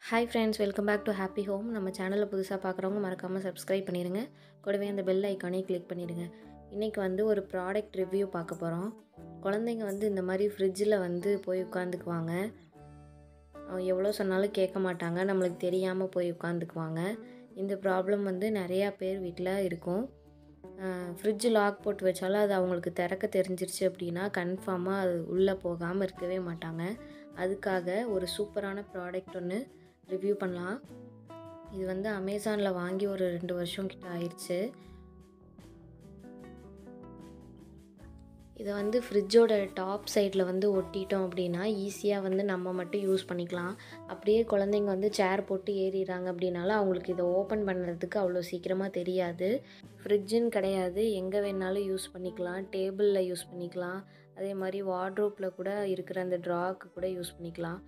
hi friends welcome back to happy home நம்ம சேனலில் புதுசாக பார்க்குறவங்க மறக்காமல் சப்ஸ்கிரைப் பண்ணிடுங்க கூடவே அந்த பெல் ஐக்கானையும் கிளிக் பண்ணிடுங்க இன்றைக்கி வந்து ஒரு ப்ராடக்ட் ரிவ்யூ பார்க்க போகிறோம் குழந்தைங்க வந்து இந்த மாதிரி ஃப்ரிட்ஜில் வந்து போய் உட்காந்துக்குவாங்க எவ்வளோ சொன்னாலும் கேட்க மாட்டாங்க நம்மளுக்கு தெரியாமல் போய் உட்காந்துக்குவாங்க இந்த ப்ராப்ளம் வந்து நிறையா பேர் வீட்டில் இருக்கும் ஃப்ரிட்ஜ் லாக் போட்டு வச்சாலும் அது அவங்களுக்கு திறக்க தெரிஞ்சிருச்சு அப்படின்னா கன்ஃபார்மாக அது உள்ளே போகாமல் இருக்கவே மாட்டாங்க அதுக்காக ஒரு சூப்பரான ப்ராடக்ட் ஒன்று ரிவ்யூ பண்ணலாம் இது வந்து அமேசானில் வாங்கி ஒரு ரெண்டு வருஷம் கிட்ட ஆயிடுச்சு இதை வந்து ஃப்ரிட்ஜோட டாப் சைடில் வந்து ஒட்டிட்டோம் அப்படின்னா ஈஸியாக வந்து நம்ம மட்டும் யூஸ் பண்ணிக்கலாம் அப்படியே குழந்தைங்க வந்து சேர் போட்டு ஏறிடுறாங்க அப்படின்னாலும் அவங்களுக்கு இதை ஓப்பன் பண்ணுறதுக்கு அவ்வளோ சீக்கிரமாக தெரியாது ஃப்ரிட்ஜுன்னு கிடையாது எங்கே வேணாலும் யூஸ் பண்ணிக்கலாம் டேபிளில் யூஸ் பண்ணிக்கலாம் அதே மாதிரி வார்ட்ரோப்பில் கூட இருக்கிற அந்த ட்ராக்கு கூட யூஸ் பண்ணிக்கலாம்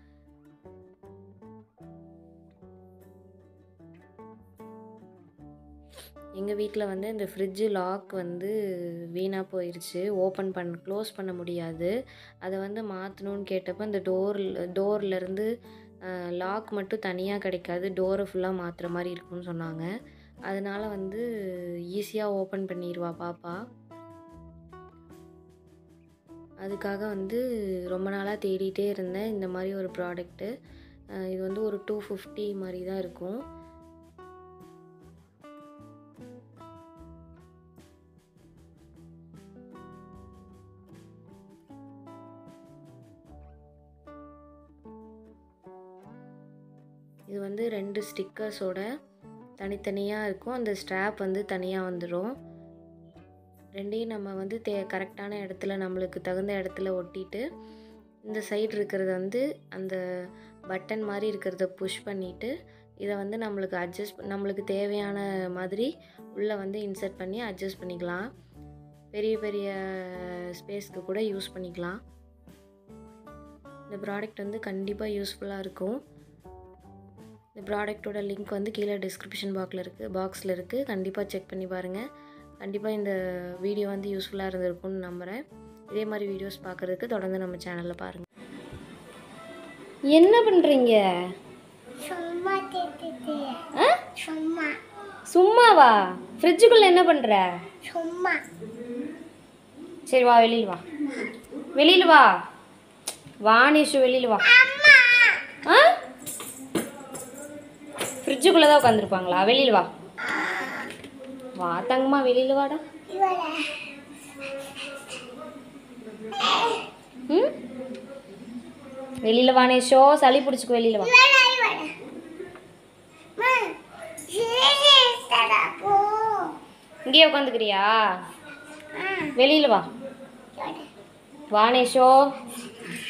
எங்கள் வீட்டில் வந்து இந்த ஃப்ரிட்ஜு லாக் வந்து வீணாக போயிடுச்சு ஓப்பன் பண்ண க்ளோஸ் பண்ண முடியாது அதை வந்து மாற்றணும்னு கேட்டப்போ இந்த டோர் டோர்லேருந்து லாக் மட்டும் தனியாக கிடைக்காது டோரை ஃபுல்லாக மாற்றுற மாதிரி இருக்கும்னு சொன்னாங்க அதனால் வந்து ஈஸியாக ஓப்பன் பண்ணிடுவா பாப்பா அதுக்காக வந்து ரொம்ப நாளாக தேடிட்டே இருந்தேன் இந்த மாதிரி ஒரு ப்ராடக்ட்டு இது வந்து ஒரு டூ ஃபிஃப்டி மாதிரி தான் இருக்கும் இது வந்து ரெண்டு ஸ்டிக்கர்ஸோட தனித்தனியாக இருக்கும் அந்த ஸ்ட்ராப் வந்து தனியாக வந்துடும் ரெண்டையும் நம்ம வந்து தே கரெக்டான இடத்துல நம்மளுக்கு தகுந்த இடத்துல ஒட்டிட்டு இந்த சைடு இருக்கிறத வந்து அந்த பட்டன் மாதிரி இருக்கிறத புஷ் பண்ணிவிட்டு இதை வந்து நம்மளுக்கு அட்ஜஸ்ட் நம்மளுக்கு தேவையான மாதிரி உள்ளே வந்து இன்சர்ட் பண்ணி அட்ஜஸ்ட் பண்ணிக்கலாம் பெரிய பெரிய ஸ்பேஸ்க்கு கூட யூஸ் பண்ணிக்கலாம் இந்த ப்ராடக்ட் வந்து கண்டிப்பாக யூஸ்ஃபுல்லாக இருக்கும் இந்த ப்ராடக்ட்டோட லிங்க் வந்து கீழே டிஸ்கிரிப்ஷன் பாக்ஸில் இருக்குது பாக்ஸில் இருக்குது கண்டிப்பாக செக் பண்ணி பாருங்கள் கண்டிப்பாக இந்த வீடியோ வந்து யூஸ்ஃபுல்லாக இருந்திருக்கும்னு நம்புகிறேன் இதே மாதிரி வீடியோஸ் பார்க்குறதுக்கு தொடர்ந்து நம்ம சேனலில் பாருங்கள் என்ன பண்ணுறீங்க சும்மா தேத்துட்டு ஆ சும்மா சும்மாவா ஃப்ரிட்ஜுக்குள்ளே என்ன பண்ணுற சும்மா சரி வா வெளியில் வா வெளியில் வா வா நிஷு வெளியில் வா அம்மா ஆ ஃப்ரிட்ஜுக்குள்ளே தான் உட்காந்துருப்பாங்களா வெளியில் வா வா தங்கம்மா வெளியில் வாடா இவள ம் வெளியில் வா நேஷோ சளி பிடிச்சிக்கு வெளியில் வா இவள இவள மா சீரி தடா போ இங்கேயே உட்காந்துக்கிறியா ஆ வெளியில் வா இவள வா நேஷோ